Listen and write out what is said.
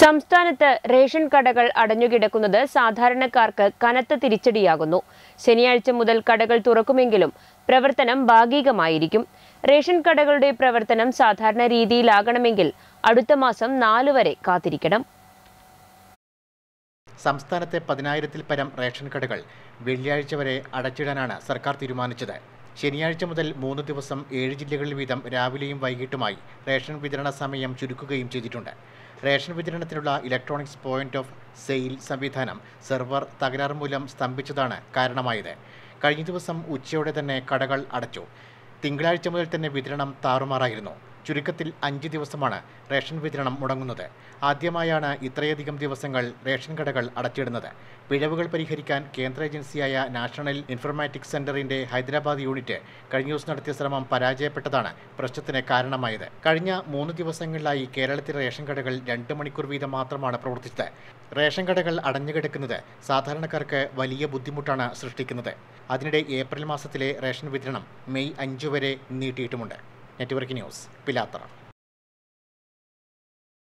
സംസ്ഥാനത്ത് റേഷൻ കടകൾ അടഞ്ഞുകിടക്കുന്നത് സാധാരണക്കാർക്ക് കനത്ത തിരിച്ചടിയാകുന്നു ശനിയാഴ്ച മുതൽ കടകൾ തുറക്കുമെങ്കിലും പ്രവർത്തനം ഭാഗികമായിരിക്കും റേഷൻ കടകളുടെ പ്രവർത്തനം സാധാരണ രീതിയിലാകണമെങ്കിൽ അടുത്ത മാസം നാല് വരെ കാത്തിരിക്കണം സംസ്ഥാനത്തെ പതിനായിരത്തിൽ പരം റേഷൻ കടകൾ വെള്ളിയാഴ്ച വരെ അടച്ചിടാനാണ് സർക്കാർ തീരുമാനിച്ചത് ശനിയാഴ്ച മുതൽ മൂന്ന് ദിവസം ഏഴ് ജില്ലകളിൽ വീതം രാവിലെയും വൈകിട്ടുമായി റേഷൻ വിതരണ സമയം ചുരുക്കുകയും ചെയ്തിട്ടുണ്ട് റേഷൻ വിതരണത്തിനുള്ള ഇലക്ട്രോണിക്സ് പോയിന്റ് ഓഫ് സെയിൽ സംവിധാനം സെർവർ തകരാറ് മൂലം സ്തംഭിച്ചതാണ് കാരണമായത് കഴിഞ്ഞ ദിവസം ഉച്ചയോടെ തന്നെ കടകൾ അടച്ചു തിങ്കളാഴ്ച മുതൽ തന്നെ വിതരണം താറുമാറായിരുന്നു ചുരുക്കത്തിൽ അഞ്ച് ദിവസമാണ് റേഷൻ വിതരണം മുടങ്ങുന്നത് ആദ്യമായാണ് ഇത്രയധികം ദിവസങ്ങൾ റേഷൻ കടകൾ അടച്ചിടുന്നത് പിഴവുകൾ പരിഹരിക്കാൻ കേന്ദ്ര ഏജൻസിയായ നാഷണൽ ഇൻഫർമാറ്റിക്സ് സെന്ററിന്റെ ഹൈദരാബാദ് യൂണിറ്റ് കഴിഞ്ഞ ദിവസം നടത്തിയ ശ്രമം പരാജയപ്പെട്ടതാണ് പ്രശ്നത്തിന് കാരണമായത് കഴിഞ്ഞ മൂന്ന് ദിവസങ്ങളിലായി കേരളത്തിലെ റേഷൻ കടകൾ രണ്ട് മണിക്കൂർ വീതം മാത്രമാണ് പ്രവർത്തിച്ചത് റേഷൻ കടകൾ അടഞ്ഞുകിടക്കുന്നത് സാധാരണക്കാർക്ക് വലിയ ബുദ്ധിമുട്ടാണ് സൃഷ്ടിക്കുന്നത് അതിനിടെ ഏപ്രിൽ മാസത്തിലെ റേഷൻ വിതരണം മെയ് അഞ്ച് വരെ നീട്ടിയിട്ടുമുണ്ട് നെറ്റ്വർക്ക് ന്യൂസ് പിലാത്തറ